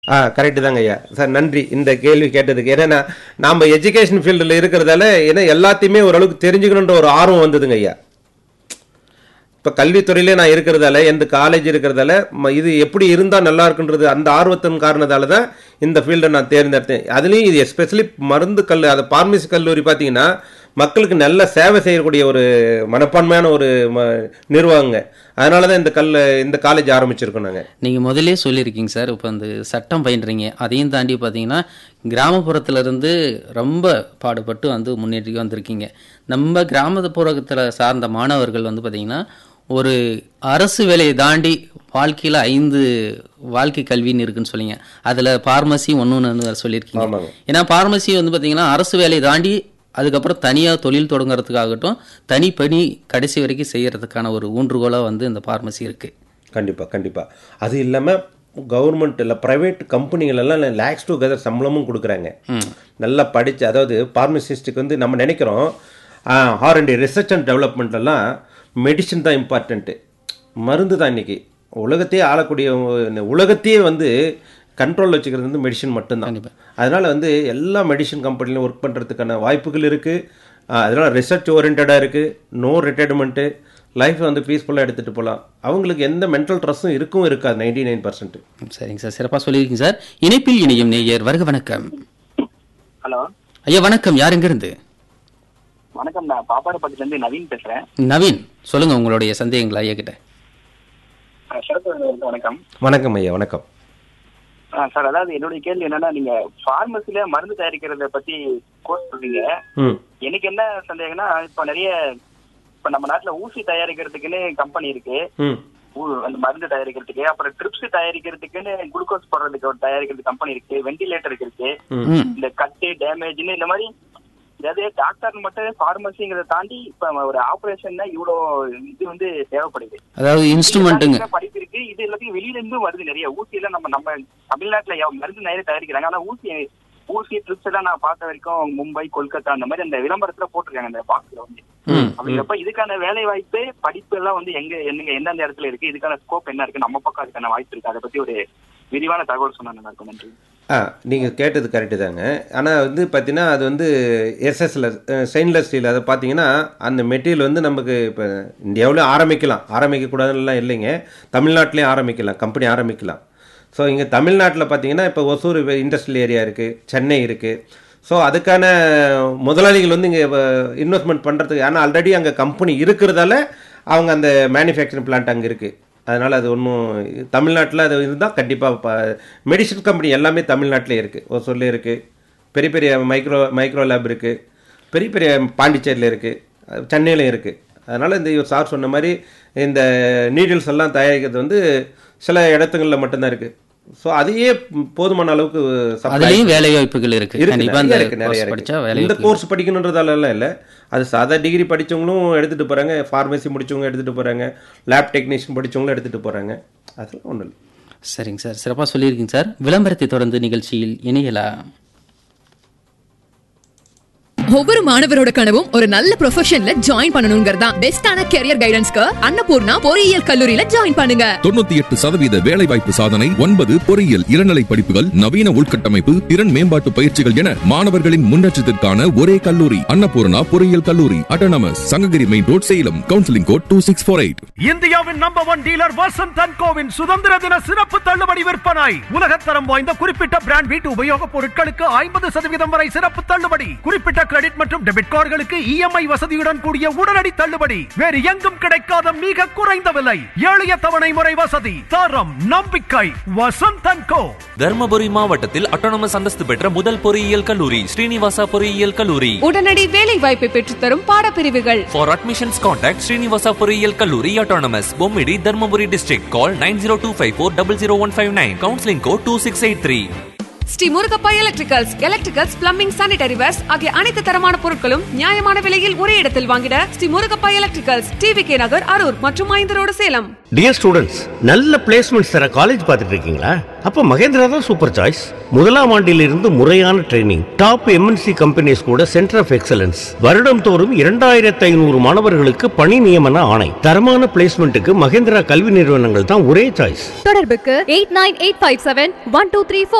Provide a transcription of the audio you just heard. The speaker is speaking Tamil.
ஆ கரெக்டு தாங்க ஐயா சார் நன்றி இந்த கேள்வி கேட்டதுக்கு ஏன்னா நாம் எஜுகேஷன் ஃபீல்டில் இருக்கிறதால ஏன்னா எல்லாத்தையுமே ஓரளவுக்கு தெரிஞ்சுக்கணுன்ற ஒரு ஆர்வம் வந்ததுங்க ஐயா இப்போ கல்வித்துறையிலே நான் இருக்கிறதால எந்த காலேஜ் இருக்கிறதால ம- இது எப்படி இருந்தால் நல்லா இருக்குன்றது அந்த ஆர்வத்தின் காரணத்தால தான் இந்த ஃபீல்டை நான் தேர்ந்தெடுத்தேன் அதுலேயும் இது எஸ்பெஷலி மருந்து கல் அது பார்மசி கல்லூரி பார்த்தீங்கன்னா மக்களுக்கு நல்ல சேவை செய்யக்கூடிய ஒரு மனப்பான்மையான ஒரு ம நிர்வாகங்க அதனால தான் இந்த கல் இந்த காலேஜ் ஆரம்பிச்சிருக்கோம் நாங்கள் நீங்கள் முதல்லே சொல்லியிருக்கீங்க சார் இப்போ அந்த சட்டம் பயின்றீங்க அதையும் தாண்டி பார்த்தீங்கன்னா கிராமப்புறத்துல இருந்து ரொம்ப பாடுபட்டு வந்து முன்னேறி வந்திருக்கீங்க நம்ம கிராமப்புறத்தில் சார்ந்த மாணவர்கள் வந்து பார்த்தீங்கன்னா ஒரு அரசு வேலையை தாண்டி வாழ்க்கையில் ஐந்து வாழ்க்கை கல்வின்னு இருக்குன்னு சொல்லிங்க அதில் பார்மசி ஒன்று ஒன்று சொல்லியிருக்கீங்க ஆமாங்க. ஏன்னா பார்மசி வந்து பார்த்தீங்கன்னா அரசு வேலையை தாண்டி அதுக்கப்புறம் தனியாக தொழில் தொடங்குறதுக்காகட்டும் தனிப்பணி கடைசி வரைக்கும் செய்யறதுக்கான ஒரு ஊன்றுகோலாக வந்து இந்த பார்மசி இருக்குது கண்டிப்பாக கண்டிப்பாக அது இல்லாமல் கவர்மெண்ட் இல்லை ப்ரைவேட் கம்பெனிகளெல்லாம் லேக்ஸ் டு கதர் சம்பளமும் கொடுக்குறாங்க நல்லா படித்து அதாவது பார்மசிஸ்ட்டுக்கு வந்து நம்ம நினைக்கிறோம் ஆர்என்டி ரிசர்ச் அண்ட் டெவலப்மெண்ட்லாம் மெடிசின் தான் இம்பார்ட்டண்ட்டு மருந்து தான் இன்னைக்கு உலகத்தையே ஆளக்கூடிய இந்த உலகத்தையே வந்து கண்ட்ரோல் வச்சுக்கிறது வந்து மெடிசின் மட்டும்தான் அதனால் வந்து எல்லா மெடிசின் கம்பெனிலையும் ஒர்க் பண்ணுறதுக்கான வாய்ப்புகள் இருக்குது அதனால் ரிசர்ச் ஓரியன்டாக இருக்குது நோ ரிட்டையர்மெண்ட்டு லைஃப்பை வந்து பீஸ்ஃபுல்லாக எடுத்துகிட்டு போகலாம் அவங்களுக்கு எந்த மென்டல் ஸ்ட்ரெஸ்ஸும் இருக்கும் இருக்காது நைன்டி நைன் பர்சன்ட் சரிங்க சார் சிறப்பாக சொல்லியிருக்கீங்க சார் இணைப்பில் இணையும் நேயர் வருக வணக்கம் ஹலோ ஐயா வணக்கம் யார் எங்கிருந்து வணக்கம் நான் பாப்பாரப்பட்டில இருந்து நவீன் பேசுறேன் நவீன் சொல்லுங்க உங்களுடைய சந்தேகங்களை ஐயா கிட்ட அஹ் சிறப்பு விருந்தினருக்கு வணக்கம் வணக்கம் ஐயா வணக்கம் அஹ் சார் அதாவது என்னுடைய கேள்வி என்னன்னா நீங்க பார்மசில மருந்து தயாரிக்கிறத பத்தி கோர்ஸ் சொல்றீங்க ம் எனக்கு என்ன சந்தேகம்னா இப்ப நிறைய இப்ப நம்ம நாட்டுல ஊசி தயாரிக்கிறதுக்குன்னு கம்பெனி இருக்கு ம் ஊ- அந்த மருந்து தயாரிக்கிறதுக்கு அப்புறம் ட்ரிப்ஸ் தயாரிக்கிறதுக்குன்னு குளுக்கோஸ் போடுறதுக்கு ஒரு தயாரிக்கிறது கம்பெனி இருக்கு வெண்டிலேட்டருக்கு இருக்கு ம் இந்த கட்டு டேமேஜ்னு இந்த மாதிரி அதாவது டாக்டர் மட்டும் பார்மசிங்கிறத தாண்டி இப்ப ஒரு ஆபரேஷன்னா இவ்வளோ இது வந்து தேவைப்படுது அதாவது இன்ஸ்ட்ருமெண்ட்டுங்க இதுல படிப்பு இருக்கு இது எல்லாத்தையும் வெளியில இருந்தும் வருது நிறைய ஊசி எல்லாம் நம்ம நம்ம தமிழ்நாட்டுல எவ்- மருந்து நிறைய தயாரிக்கிறாங்க ஆனா ஊசி ஊசி ட்ரிப்ஸ் எல்லாம் நான் பார்த்த வரைக்கும் மும்பை கொல்கத்தா அந்த மாதிரி அந்த விளம்பரத்துல போட்டிருக்காங்க அந்த பாக்ஸ்ல வந்து ம் அப்படிங்கிறப்ப இதுக்கான வேலை வாய்ப்பு படிப்பு எல்லாம் வந்து எங்க என்னங்க எந்தெந்த இடத்துல இருக்கு இதுக்கான ஸ்கோப் என்ன இருக்கு நம்ம பக்கம் அதுக்கான வாய்ப்பு இருக்கு அதை பத்தி ஒரு விரிவான தகவல் சொன்னா நல்லா இருக்கும் நன்றி ஆ நீங்கள் கேட்டது கரெக்டு தாங்க ஆனால் வந்து பார்த்தீங்கன்னா அது வந்து எஸ்எஸ்ல ஸ்டெயின்லெஸ் ஸ்டீல் அதை பார்த்தீங்கன்னா அந்த மெட்டீரியல் வந்து நமக்கு இப்போ இந்தியாவில் ஆரம்பிக்கலாம் ஆரம்பிக்கக்கூடாதுலாம் இல்லைங்க தமிழ்நாட்டிலையும் ஆரம்பிக்கலாம் கம்பெனி ஆரம்பிக்கலாம் ஸோ இங்கே தமிழ்நாட்டில் பார்த்தீங்கன்னா இப்போ ஒசூர் இண்டஸ்ட்ரியல் ஏரியா இருக்குது சென்னை இருக்குது ஸோ அதுக்கான முதலாளிகள் வந்து இங்கே இன்வெஸ்ட்மெண்ட் பண்ணுறதுக்கு ஆனால் ஆல்ரெடி அங்கே கம்பெனி இருக்கிறதால அவங்க அந்த மேனுஃபேக்சரிங் பிளான்ட் அங்கே இருக்குது அதனால் அது ஒன்றும் தமிழ்நாட்டில் அது இருந்தால் கண்டிப்பாக மெடிசன் கம்பெனி எல்லாமே தமிழ்நாட்டிலே இருக்குது ஒசூர்ல இருக்குது பெரிய பெரிய மைக்ரோ மைக்ரோ லேப் இருக்குது பெரிய பெரிய பாண்டிச்சேரியில் இருக்குது சென்னையிலையும் இருக்குது அதனால் இந்த சார் சொன்ன மாதிரி இந்த நீடில்ஸ் எல்லாம் தயாரிக்கிறது வந்து சில இடத்துங்களில் மட்டும்தான் இருக்குது ஸோ அதையே போதுமான அளவுக்கு supply அதுலயும் வேலை வாய்ப்புகள் இருக்கு இருக்கு கண்டிப்பா நிறைய இந்த இருக்கு நிறைய கோர்ஸ் இருக்கு படிச்சா வேலை இந்த வாய்ப்பு கோர்ஸ் படிக்கணுன்றதால இல்லை அது சாதா டிகிரி படிச்சவங்களும் எடுத்துட்டு போறாங்க ஃபார்மசி முடிச்சவங்க எடுத்துட்டு போறாங்க லேப் டெக்னீஷியன் படிச்சவங்களும் எடுத்துட்டு போறாங்க அதெல்லாம் ஒன்றும் இல்லை சரிங்க சார் சிறப்பா சொல்லியிருக்கீங்க சார் விளம்பரத்தை தொடர்ந்து நிகழ்ச்சியில் இணையலாம் ஒவ்வொரு மாணவரோட கனவும் ஒரு நல்ல ப்ரொஃபஷன்ல ஜாயின் பண்ணணுங்கிறது தான் பெஸ்டான கெரியர் கைடன்ஸ்க்கு அன்னபூர்ணா பொறியியல் கல்லூரியில ஜாயின் பண்ணுங்க தொண்ணூத்தி எட்டு சதவீத வேலைவாய்ப்பு சாதனை ஒன்பது பொறியியல் இளநிலை படிப்புகள் நவீன உள்கட்டமைப்பு திறன் மேம்பாட்டு பயிற்சிகள் என மாணவர்களின் முன்னேற்றத்திற்கான ஒரே கல்லூரி அன்னபூர்ணா பொறியியல் கல்லூரி autonomous Sankagiri main road Salem counselling code two six four eight இந்தியாவின் number one dealer Vasanth and கோவின் சுதந்திர தின சிறப்பு தள்ளுபடி விற்பனை உலகத்தரம் வாய்ந்த குறிப்பிட்ட பிராண்ட் வீட்டு உபயோகப் பொருட்களுக்கு ஐம்பது சதவீதம் வரை சிறப்பு தள்ளுபடி குறிப்பிட்ட கிரெடிட் மற்றும் டெபிட் கார்டுகளுக்கு இஎம்ஐ வசதியுடன் கூடிய உடனடி தள்ளுபடி வேறு எங்கும் கிடைக்காத மிக குறைந்த விலை எளிய தவணை முறை வசதி தரம் நம்பிக்கை வசந்த் அண்ட் கோ தர்மபுரி மாவட்டத்தில் அட்டானமஸ் அந்தஸ்து பெற்ற முதல் பொறியியல் கல்லூரி ஸ்ரீனிவாசா பொறியியல் கல்லூரி உடனடி வேலை வாய்ப்பை பெற்றுத்தரும் பாடப்பிரிவுகள் ஃபார் அட்மிஷன்ஸ் கான்டாக்ட் ஸ்ரீனிவாசா பொறியியல் கல்லூரி autonomous Bommidi Dharmapuri district call nine zero two five four double zero one five nine counselling code two six eight three Sri Murugappa electricals electricals plumbing sanitary wares ஆகிய அனைத்து தரமான பொருட்களும் நியாயமான விலையில் ஒரே இடத்தில் வாங்கிட Sri Murugappa electricals TV K Nagar Harur மற்றும் ஐந்து ரோடு சேலம் டியர் ஸ்டூடெண்ட்ஸ் நல்ல பிளேஸ்மெண்ட்ஸ் தர காலேஜ் பார்த்துட்டு இருக்கீங்களா அப்போ மகேந்திரா தான் சூப்பர் சாய்ஸ் முதலாம் ஆண்டிலிருந்து முறையான ட்ரைனிங் டாப் எம்என்சி கம்பெனிஸ் கூட சென்டர் ஆஃப் எக்ஸலன்ஸ் வருடம் தோறும் இரண்டாயிரத்து ஐநூறு மாணவர்களுக்கு பணி நியமன ஆணை தரமான பிளேஸ்மெண்ட்டுக்கு மகேந்திரா கல்வி நிறுவனங்கள் தான் ஒரே சாய்ஸ் தொடர்புக்கு eight nine eight five seven one two three four